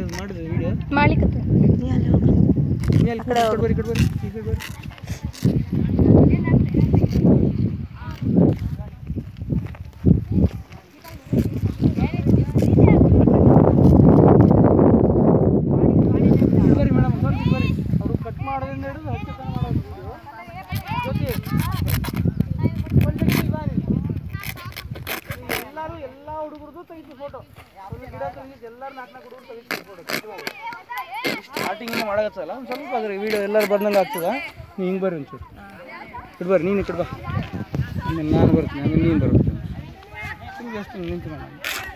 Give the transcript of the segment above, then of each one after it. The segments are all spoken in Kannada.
ಮಾಡಿದ್ರೆ ವಿಡಿಯೋ ಮಾಡ್ಲಿಕ್ಕತ್ತ ಮೇಲೆ ಈ ಕಡೆ ಬರ್ರಿ ಈ ಕಡೆ ಬರ್ರಿ ಈ ಕಡೆ ಬರ್ರಿ ಇಲ್ಲಿ ಬರ್ರಿ ಮೇಡಮ್ ಸ್ವಲ್ಪ ಇಲ್ಲಿ ಬರ್ರಿ ಅವರು ಕಟ್ ಮಾಡೋದ್ರಿಂದ ಹಿಡಿದು ಹಚ್ಚ ತನಕ ಮಾಡೋದು ಜ್ಯೋತಿ ಒಂದು ನಿಮಿಷ ಇಲ್ಲಿ ಬಾ ನೀನು. ಇಲ್ಲಿ ಎಲ್ಲರೂ ಎಲ್ಲ ಹುಡುಗರದು ತೆಗಿತು ಫೋಟೋ ಒಂದು ಗಿಡ ತೆಗಿತು ಎಲ್ಲರೂ ನಾಲ್ಕು ನಾಲ್ಕು ಹುಡುಗರು ತೆಗಿತು ಫೋಟೋ ಸ್ಟಾರ್ಟಿಂಗ್ ಮಾಡಕತ್ತಲ್ಲ ಒಂದು ಸ್ವಲ್ಪ ಅದ್ರ ವಿಡಿಯೋ ಎಲ್ಲರೂ ಬಂದಂಗೆ ಆಗ್ತದ ನೀವು ಹಿಂಗೆ ಬರ್ರಿ ಒಂಚೂರು ಇಟ್ಟು ಬರ್ರಿ ನೀನು ಈ ಕಡೆ ಬಾ ಆಮೇಲೆ ನಾನು ಬರ್ತೀನಿ ಆಮೇಲೆ ನೀನು ಬರ್ಬೇಕು ಹಿಂಗೆ ಎಷ್ಟು ನಿಂತು ನಾನು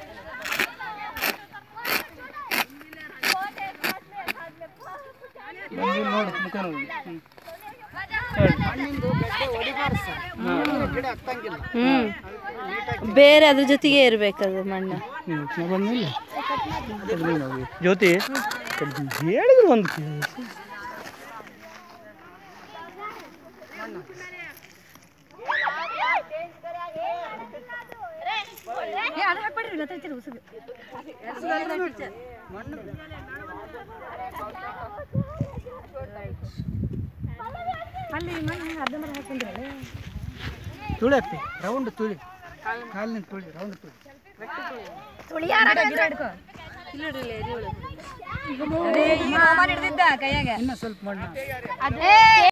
ಬಂದು ನೋಡಿ ಮುಖ ನೋಡಿ ಹ್ಞೂ ಹ್ಮ್ ಬೇರೆ ಅದ್ರ ಜೊತೆಗೆ ಇರ್ಬೇಕದು ಮಣ್ಣು ಹ್ಞೂ ನಾ ಬಂದ್ಮೇಲೆ ಜ್ಯೋತಿ ಹೇಳಿದ್ರು ಒಂದು ತುಳಿ ಅಪ್ಪಿ ರೌಂಡ್ ತುಳಿ ಕಾಲಿನ ತುಳಿ ರೌಂಡ್ ತುಳಿ ಕೈಯಾಗ ಇನ್ನ ಸ್ವಲ್ಪ ಮಣ್ಣು